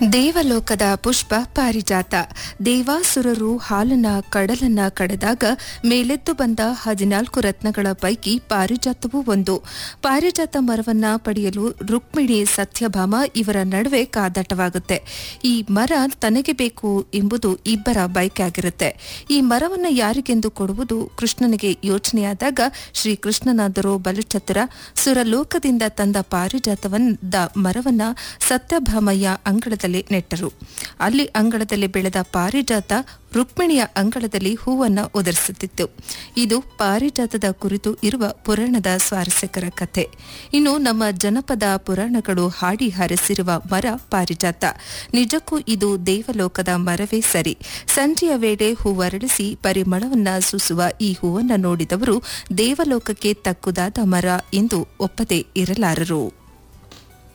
ದೇವಲೋಕದ ಪುಷ್ಪ ಪಾರಿಜಾತ ದೇವಾಸುರರು ಹಾಲನ್ನ ಕಡಲನ್ನ ಕಡೆದಾಗ ಮೇಲೆದ್ದು ಬಂದ ಹದಿನಾಲ್ಕು ರತ್ನಗಳ ಪೈಕಿ ಪಾರಿಜಾತವೂ ಒಂದು ಪಾರಿಜಾತ ಮರವನ್ನ ಪಡೆಯಲು ರುಕ್ಮಿಣಿ ಸತ್ಯಭಾಮ ಇವರ ನಡುವೆ ಕಾದಾಟವಾಗುತ್ತೆ ಈ ಮರ ತನಗೆ ಬೇಕು ಎಂಬುದು ಇಬ್ಬರ ಬೈಕ್ ಆಗಿರುತ್ತೆ ಈ ಮರವನ್ನ ಯಾರಿಗೆಂದು ಕೊಡುವುದು ಕೃಷ್ಣನಿಗೆ ಯೋಚನೆಯಾದಾಗ ಶ್ರೀಕೃಷ್ಣನಾದರೂ ಬಲುಚತುರ ಸುರಲೋಕದಿಂದ ತಂದ ಪಾರಿಜಾತವನ್ನ ಮರವನ್ನ ಸತ್ಯಭಾಮಯ್ಯ ಅಂಗಳದಲ್ಲಿ ನೆಟ್ಟರು ಅಲ್ಲಿ ಅಂಗಳದಲ್ಲಿ ಬೆಳೆದ ಪಾರಿಜಾತ ರುಕ್ಮಿಣಿಯ ಅಂಗಳದಲ್ಲಿ ಹೂವನ್ನ ಉದರಿಸುತ್ತಿತ್ತು ಇದು ಪಾರಿಜಾತದ ಕುರಿತು ಇರುವ ಪುರಾಣದ ಸ್ವಾರಸ್ಯಕರ ಕಥೆ ಇನ್ನು ನಮ್ಮ ಜನಪದ ಪುರಾಣಗಳು ಹಾಡಿ ಹರಿಸಿರುವ ಮರ ಪಾರಿಜಾತ ನಿಜಕ್ಕೂ ಇದು ದೇವಲೋಕದ ಮರವೇ ಸರಿ ಸಂಜೆಯ ವೇಳೆ ಹೂವರಳಿಸಿ ಪರಿಮಳವನ್ನ ಸೂಸುವ ಈ ಹೂವನ್ನ ನೋಡಿದವರು ದೇವಲೋಕಕ್ಕೆ ತಕ್ಕುದಾದ ಮರ ಎಂದು ಒಪ್ಪದೇ ಇರಲಾರರು